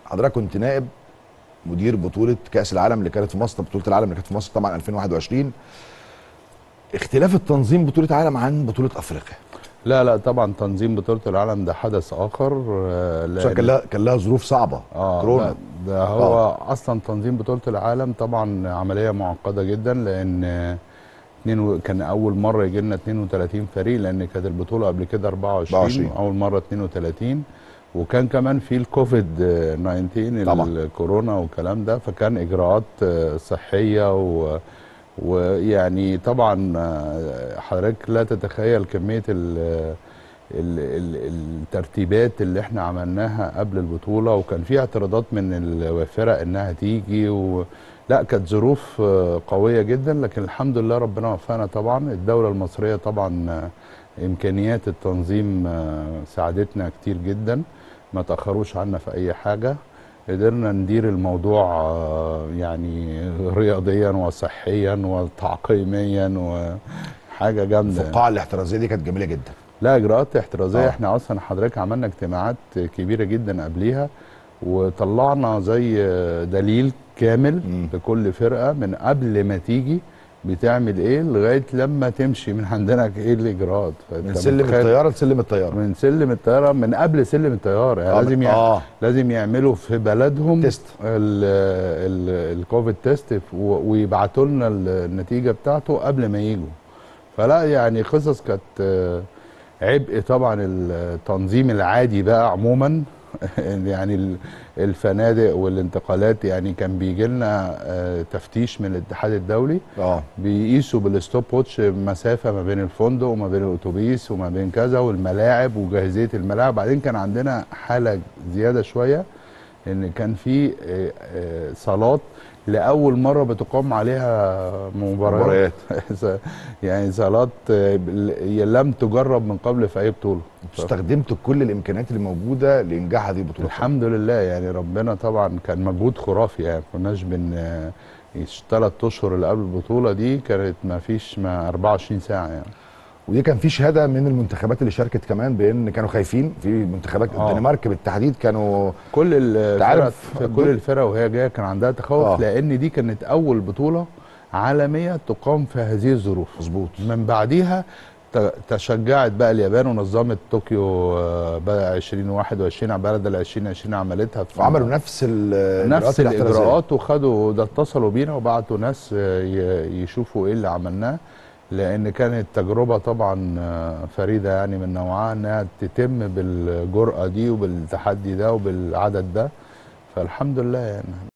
حضرتك كنت نائب مدير بطوله كاس العالم اللي كانت في مصر بطوله العالم اللي كانت في مصر طبعا 2021 اختلاف التنظيم بطوله عالم عن بطوله افريقيا لا لا طبعا تنظيم بطوله العالم ده حدث اخر آه، عشان كان لها كان لها ظروف صعبه اه كورونا لا، ده هو آه. اصلا تنظيم بطوله العالم طبعا عمليه معقده جدا لان آه، اتنين و- كان اول مره يجي لنا 32 فريق لان كانت البطوله قبل كده 24, 24. اول مره 32 وكان كمان في الكوفيد آه، 19 طبعا. الكورونا والكلام ده فكان اجراءات آه، صحيه و ويعني طبعا آه، حضرتك لا تتخيل كميه ال ال ال الترتيبات اللي احنا عملناها قبل البطوله وكان في اعتراضات من الفرق انها تيجي و لا كانت ظروف آه، قويه جدا لكن الحمد لله ربنا وفقنا طبعا الدوله المصريه طبعا آه، امكانيات التنظيم آه، ساعدتنا كتير جدا ما تاخروش عنا في اي حاجه قدرنا ندير الموضوع آه، يعني رياضيا وصحيا وتعقيميا وحاجه جامده الفقاعه الاحترازيه دي كانت جميله جدا لا اجراءات احترازيه آه. آه. احنا اصلا حضرتك عملنا اجتماعات كبيره جدا قبليها وطلعنا زي دليل كامل مم. بكل فرقه من قبل ما تيجي بتعمل ايه لغايه لما تمشي من عندنا ايه الاجراءات فأنت من سلم متخيل- الطياره لسلم الطياره من سلم الطياره من قبل سلم الطياره يعني آه، لازم يع... آه. لازم يعملوا في بلدهم تيست. ال- ال- الكوفيد تيست و- ويبعتوا لنا النتيجه بتاعته قبل ما يجوا فلا يعني قصص كانت آه، عبء طبعا التنظيم العادي بقى عموما يعني ال- الفنادق والانتقالات يعني كان بيجي لنا آه، تفتيش من الاتحاد الدولي اه بيقيسوا بالستوب ووتش مسافه ما بين الفندق وما بين الاتوبيس وما بين كذا والملاعب وجاهزيه الملاعب بعدين كان عندنا حاله زياده شويه ان كان في آه، آه، صالات لاول مره بتقام عليها مباريات يعني صالات آه، ل- لم تجرب من قبل في اي بطوله استخدمت كل الامكانيات اللي موجوده لانجاح هذه البطوله الحمد لله يعني ربنا طبعا كان مجهود خرافي يعني كناش بن ثلاث اشهر اللي قبل البطوله دي كانت ما فيش ما 24 ساعه يعني ودي كان في شهاده من المنتخبات اللي شاركت كمان بان كانوا خايفين في منتخبات آه. الدنمارك بالتحديد كانوا كل الفرق عارف كل الدول- الفرق وهي جايه كان عندها تخوف آه. لان دي كانت اول بطوله عالميه تقام في هذه الظروف مظبوط من بعديها ت- تشجعت بقى اليابان ونظمت طوكيو آه، بقى 2021 على بلد ال 2020 عملتها في وعملوا نفس ال- نفس الاحترازية. الاجراءات وخدوا ده اتصلوا بينا وبعتوا ناس آه، ي- يشوفوا ايه اللي عملناه لان كانت تجربه طبعا آه، فريده يعني من نوعها انها تتم بالجرأه دي وبالتحدي ده وبالعدد ده فالحمد لله يعني